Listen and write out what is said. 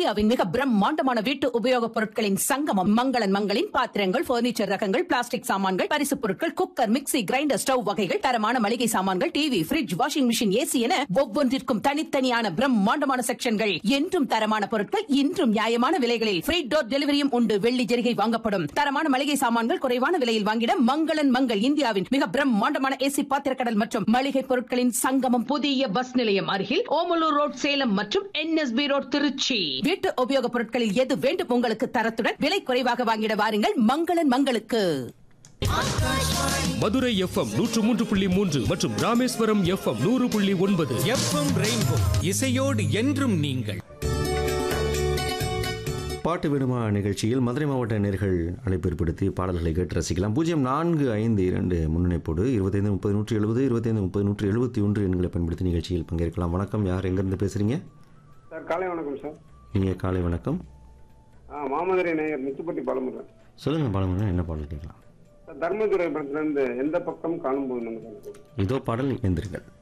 இந்தியாவின் மிக பிரம்மாண்டமான வீட்டு உபயோகப் பொருட்களின் சங்கமம் மங்களன் மங்களின் பாத்திரங்கள் பர்னிச்சர் ரகங்கள் பிளாஸ்டிக் சாமான்கள் பரிசுப் பொருட்கள் குக்கர் மிக்ஸி கிரைண்டர் ஸ்டவ் வகைகள் தரமான மளிகை சாமான்கள் TV fridge washing machine AC என ஒவ்வொன்றிற்கும் தனித்தனியான பிரம்மாண்டமான செக்ஷன்கள் என்றும் தரமான பொருட்கள் இன்றும் நியாயமான விலைகளில் ஃப்ரீ டோர் டெலிவரியும் உண்டு வெள்ளி ஜெரிகை வாங்கப்படும் தரமான மளிகை சாமான்கள் குறைவான விலையில் வாங்கிட மங்களன் மங்கள் இந்தியாவின் மிக பிரம்மாண்டமான ஏசி பாத்திரக்கடல் மற்றும் மளிகை பொருட்களின் சங்கமம் புதிய பஸ் நிலையம் அருகில் ஓமலூர் ரோட் சேலம் மற்றும் என்எஸ்பி ரோட் திருச்சி வீட்டு உபயோகப் பொருட்களில் எது வேண்டும் உங்களுக்கு தரத்துடன் விலை குறைவாக வாங்கிட வாருங்கள் மங்களன் மங்களுக்கு மதுரை எஃப்எம் நூற்று மூன்று புள்ளி மூன்று மற்றும் ராமேஸ்வரம் எஃப்எம் நூறு புள்ளி ஒன்பது எஃப்எம் ரெயின்போ இசையோடு என்றும் நீங்கள் பாட்டு விடுமா நிகழ்ச்சியில் மதுரை மாவட்ட நேர்கள் அழைப்பு ஏற்படுத்தி பாடல்களை கேட்டு ரசிக்கலாம் பூஜ்ஜியம் நான்கு ஐந்து இரண்டு முன்னணிப்போடு இருபத்தைந்து முப்பது நூற்றி எழுபது இருபத்தைந்து முப்பது நூற்றி எழுபத்தி ஒன்று எண்களை பயன்படுத்தி நிகழ்ச்சியில் பங்கேற்கலாம் வணக்கம் யார் எங்கேருந்து பேசுகிறீங்க சார் காலை வணக்கம் சார் நீங்கள் காலை வணக்கம் ஆ மாமதுரை நேயர் முத்துப்பட்டி பாலமுருகன் சொல்லுங்கள் பாலமுருகன் என்ன பாடல் கேட்கலாம் சார் தர்மதுரை படத்துலேருந்து எந்த பக்கம் காணும் போது நம்ம இதோ பாடல் எந்திருங்கள்